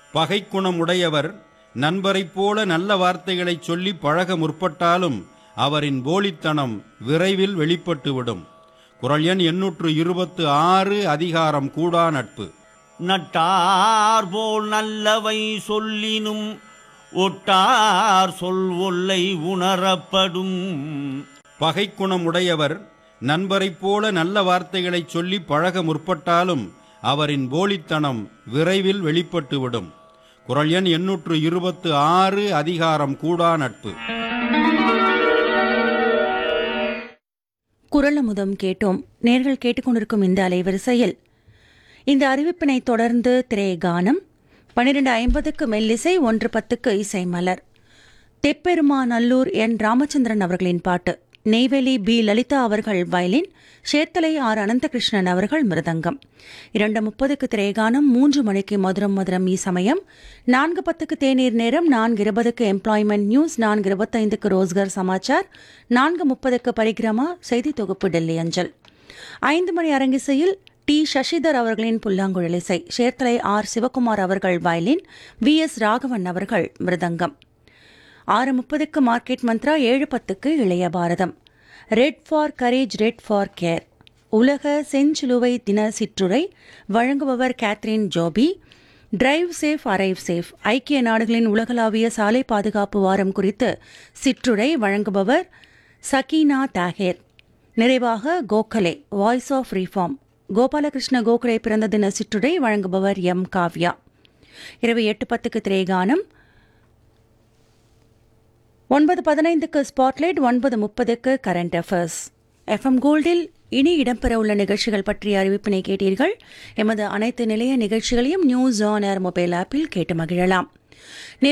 பகைக்குணம் உடையவர் நண்பரைப் போல நல்ல வார்த்தைகளைச் சொல்லி பழக முற்பட்டாலும் அவரின் போலித்தனம் விரைவில் வெளிப்பட்டுவிடும் குரல் எண் எண்ணூற்று இருபத்து ஆறு அதிகாரம் கூடா நட்பு நட்டார் போல் நல்லவை சொல்லினும் ஒட்டார் சொல் ஒல்லை உணரப்படும் பகைக்குணம் உடையவர் நண்பரைப் போல நல்ல வார்த்தைகளைச் சொல்லி பழக முற்பட்டாலும் அவரின் போலித்தனம் விரைவில் வெளிப்பட்டுவிடும் குரல் எண் எண்ணூற்று இருபத்து ஆறு அதிகாரம் கூடா நட்பு குரலமுதம் கேட்டோம் நேர்கள் கேட்டுக்கொண்டிருக்கும் இந்த அலைவரிசையில் இந்த அறிவிப்பினை தொடர்ந்து திரை கானம் பன்னிரண்டு ஐம்பதுக்கு மெல்லிசை ஒன்று பத்துக்கு இசை மலர் தெப்பெருமாநல்லூர் என் ராமச்சந்திரன் அவர்களின் பாட்டு நெய்வேலி பி லலிதா அவர்கள் வயலின் சேத்தலை ஆர் அனந்தகிருஷ்ணன் அவர்கள் மிருதங்கம் இரண்டு முப்பதுக்கு திரைகானம் மூன்று மணிக்கு மதுரம் மதுரம் ஈ சமயம் நான்கு பத்துக்கு தேநீர் நேரம் நான்கு இருபதுக்கு எம்ப்ளாய்மெண்ட் நியூஸ் நான்கு இருபத்தைந்துக்கு ரோஸ்கர் சமாச்சார் நான்கு முப்பதுக்கு பரிகிரமா செய்தி தொகுப்பு டெல்லி அஞ்சல் ஐந்து மணி அரங்கிசையில் டி சசிதர் அவர்களின் புல்லாங்குழல் இசை சேர்த்தலை ஆர் சிவகுமார் அவர்கள் வயலின் வி எஸ் ராகவன் அவர்கள் மிருதங்கம் ஆறு முப்பதுக்கு மார்க்கெட் மந்த்ரா ஏழு பத்துக்கு இளைய பாரதம் red for courage red for care உலக செஞ்சிலுவை தின சிற்றுரை வழங்குபவர் Catherine Joby drive safe arrive safe ஐக்கிய நாடுகளின் உலகளாவிய சாலை பாதுகாப்பு வாரம் குறித்து சிற்றுரை வழங்குபவர் சகீனா தாகேர் நிறைவாக Gokhale voice of reform Gopalakrishna Gokhale பிறந்த தின சிற்றுரை வழங்குபவர் எம் காவ்யா இரவு எட்டு பத்துக்கு திரேகானம் ஒன்பது பதினைந்துக்கு ஸ்பாட்லைட் ஒன்பது முப்பதுக்கு கரண்ட் அஃபேர்ஸ் எஃப்எம் கோல்டில் இனி இடம்பெறவுள்ள நிகழ்ச்சிகள் பற்றிய அறிவிப்பினை கேட்டீர்கள் எமது அனைத்து நிலைய நிகழ்ச்சிகளையும் நியூஸ் ஆன் ஏர் மொபைல் ஆப்பில் கேட்டு மகிழலாம்